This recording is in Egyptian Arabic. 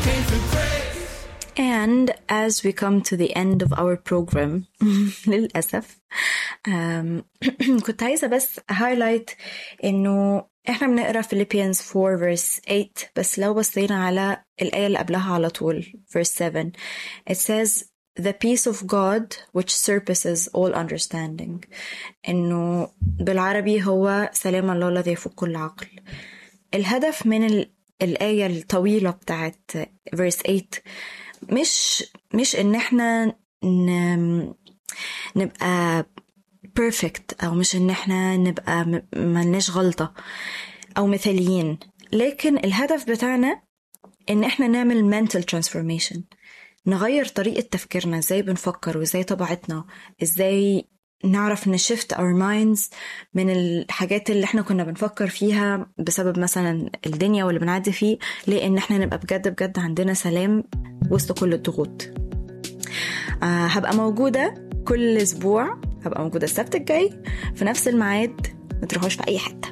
And as we come to the end of our program للأسف um, كنت عايزة بس highlight إنه إحنا بنقرا Philippians 4 verse 8 بس لو بصينا على الآية اللي قبلها على طول verse 7 it says the peace of God which surpasses all understanding إنه بالعربي هو سلام الله الذي يفوق كل عقل الهدف من ال الآية الطويلة بتاعت verse 8 مش مش إن إحنا ن... نبقى perfect أو مش إن إحنا نبقى م- ملناش غلطة أو مثاليين لكن الهدف بتاعنا إن إحنا نعمل mental transformation نغير طريقة تفكيرنا إزاي بنفكر وإزاي طبيعتنا إزاي نعرف نشفت our minds من الحاجات اللي احنا كنا بنفكر فيها بسبب مثلا الدنيا واللي بنعدي فيه لان احنا نبقى بجد بجد عندنا سلام وسط كل الضغوط آه هبقى موجودة كل اسبوع هبقى موجودة السبت الجاي في نفس الميعاد ما تروحوش في اي حتة